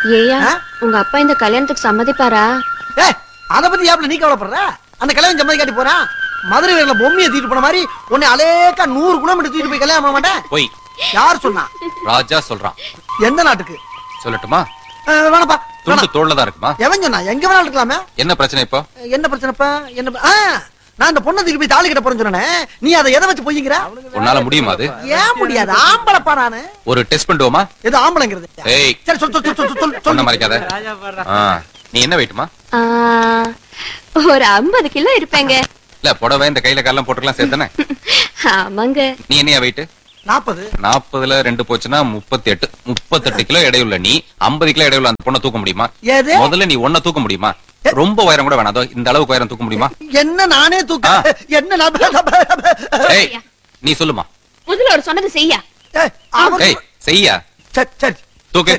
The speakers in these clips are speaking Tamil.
ஏயா ஆ? உங்க அப்பா இந்த கல்யாணத்துக்கு சம்மதிப்பாரா ஏ அத பத்தி ஏப்ல நீ கவலைப்படுற அந்த கல்யாணம் சம்மதி காட்டி போறான் மதுரை வீரல பொம்மையை தூக்கிட்டு போன மாதிரி உன்னை அலேக்கா நூறு கிலோமீட்டர் தூக்கிட்டு போய் கல்யாணம் பண்ண மாட்டேன் போய் யார் சொன்னா ராஜா சொல்றான் எந்த நாட்டுக்கு சொல்லட்டுமா அஹ், வேணாப்பா துண்டு வேணாம். தோல்ல தான் இருக்குமா எவன் சொன்னா எங்க வேணாலும் இருக்கலாமே என்ன பிரச்சனை இப்போ என்ன பிரச்சனைப்பா என்ன ப- ஆ, நான் அந்த பொண்ணை தூக்கி போய் தாலி கட்ட போறேன்னு சொன்னேனே நீ அதை எதை வச்சு பொய்ங்கிற உன்னால முடியுமா அது ஏன் முடியாது ஆம்பளைப்பா நானு ஒரு டெஸ்ட் பண்ணுவோமா எது ஆம்பளைங்கிறது ஏய் சரி சொல் சொல் சொல் சொல் சொல் சொன்ன சொல் மறைக்காத ஆ, நீ என்ன வெயிட்டுமா ஆ, ஒரு ஐம்பது கிலோ இருப்பேங்க இல்ல புடவை இந்த கையில காலம் போட்டுக்கலாம் சேர்த்தானே ஆமாங்க நீ என்னையா வெயிட் நாற்பது நாற்பதுல ரெண்டு போச்சுன்னா முப்பத்தி எட்டு முப்பத்தெட்டு கிலோ எடையுள்ள நீ ஐம்பது கிலோ எடையுள்ள அந்த பொண்ணை தூக்க முடியுமா ஏது முதல்ல நீ ஒன்ன தூக்க முடியுமா ரொம்ப உயரம் கூட வேணாம் அதோ இந்த அளவுக்கு உயரம் தூக்க முடியுமா என்ன நானே தூக்க ஆ. என்ன நப- நப- ஏய் நீ சொல்லுமா முதல்ல ஒரு சொன்னது செய்யா ஏய், அவன் ஏய் செய்யா சரி சரி தூக்கு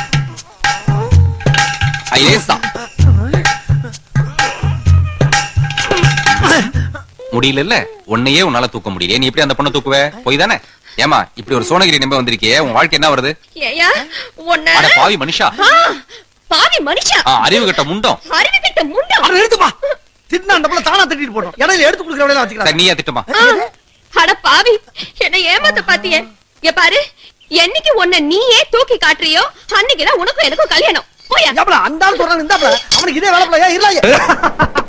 ஐயேசா முடியல இல்ல உன்னையே உன்னால தூக்க முடியல நீ எப்படி அந்த பொண்ணை தூக்குவ போய் தானே ஏமா இப்படி ஒரு சோனகிரி நம்ப வந்திருக்கியே உன் வாழ்க்கை என்ன வருது ஏயா உன்ன அட பாவி மனுஷா ஆ, பாவி மனுஷா ஆ, அறிவு கட்ட முண்டம் அறிவு கட்ட முண்டம் அட எடுத்துப்பா திட்டினா அந்த புள்ள தானா திட்டிட்டு போட்டோம் இடையில எடுத்து கொடுக்குற வேலையில சரி வச்சுக்கலாம் நீயா திட்டுமா ஆ, அட பாவி என்ன ஏமாத்த பாத்தியே இங்க பாரு என்னைக்கு உன்னை நீயே தூக்கி காட்டுறியோ அன்னைக்குதான் உனக்கும் எனக்கும் கல்யாணம் போயா ஏப்பல அந்த ஆள் சொல்றான் இந்த அவனுக்கு இதே வேலை போல ஏன் இல்ல